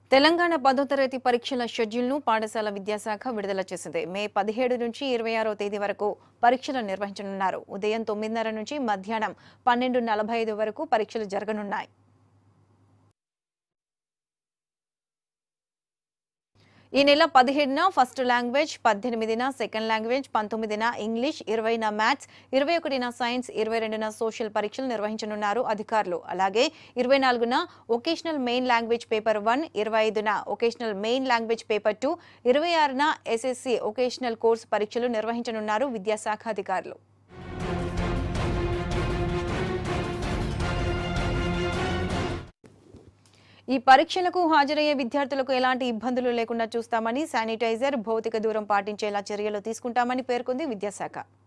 తెలంగాణ పదో తరగతి పరీక్షల షెడ్యూల్ను పాఠశాల విద్యాశాఖ విడుదల చేసింది మే పదిహేడు నుంచి ఇరవై ఆరో తేదీ వరకు పరీక్షలు నిర్వహించనున్నారు ఉదయం తొమ్మిదిన్నర నుంచి మధ్యాహ్నం పన్నెండు నలభై ఐదు వరకు పరీక్షలు జరగనున్నాయి ఈ నెల పదిహేడున ఫస్ట్ లాంగ్వేజ్ పద్దెనిమిదిన సెకండ్ లాంగ్వేజ్ పంతొమ్మిదిన ఇంగ్లీష్ ఇరవైన మ్యాథ్స్ ఇరవై ఒకటిన సైన్స్ ఇరవై రెండున సోషల్ పరీక్షలు నిర్వహించనున్నారు అధికారులు అలాగే ఇరవై నాలుగున vocational main language paper one ఇరవై ఐదున vocational main language paper two ఇరవై ఆరున ఎస్ఎస్సి ఒకేషనల్ కోర్సు పరీక్షలు నిర్వహించనున్నారు విద్యాశాఖ అధికారులు ఈ పరీక్షలకు హాజరయ్యే విద్యార్థులకు ఎలాంటి ఇబ్బందులు లేకుండా చూస్తామని శానిటైజర్ భౌతిక దూరం పాటించేలా చర్యలు తీసుకుంటామని పేర్కొంది విద్యాశాఖ